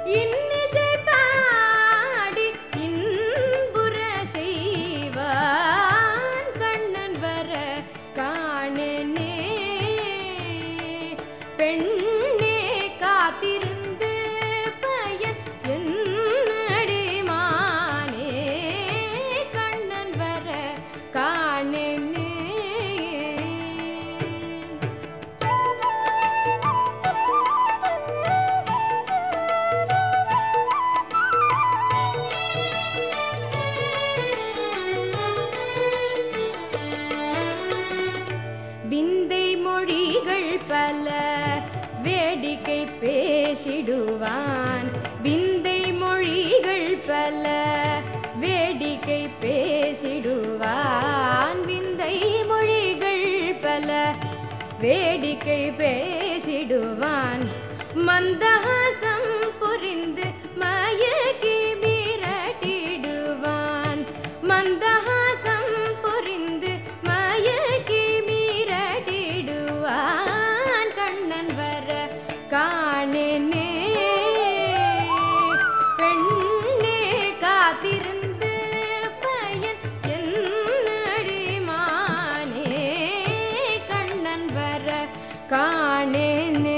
இன்னிசை பாடி இன்புற செய்வான் கண்ணன் வர காணனே பெண்ணே காத்திருந்து பயன் என்னடிமானே கண்ணன் வர காணனே விந்தை மொழிகள் பல வேடிக்கை பேசிடுவான் விந்தை மொழிகள் பல வேடிக்கை பேசிடுவான் விந்தை மொழிகள் பல வேடிக்கை பேசிடுவான் மந்தஹாசம் புரிந்து மயக்கி மிரட்டிடுவான் மந்தஹாசம் புரிந்து மயக்கி மீரடிடுவான் கண்ணன் வர காணனே பெண்ணே காத்திருந்து பயன் என்னடிமானே கண்ணன் வர காணனே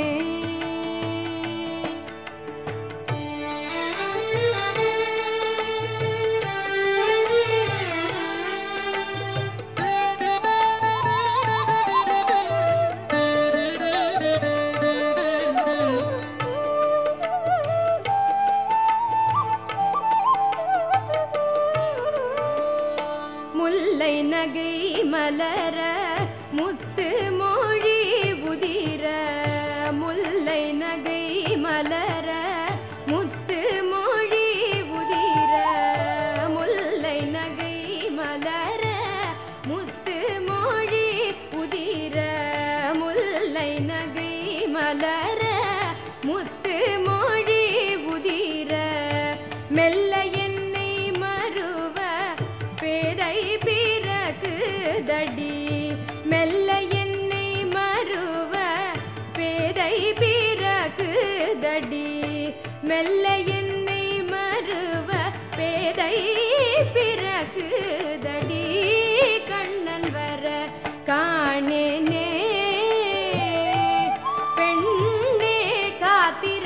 முல்லை நகை மலர முத்து மொழி உதிர முல்லை நகை மலர முத்து மொழி உதிர முல்லை நகை மலர முத்து மொழி உதிர முல்லை நகை மலர முத்து மொழி உதிர மெல்ல என்னை மறுவ பேதை பிறகு தடி மெல்ல என்னை மறுவ பேதை பிறகு தடி மெல்ல என்னை மறுவ பேதை பிறகு தடி கண்ணன் வர காணேனே பெண்ணே காத்தி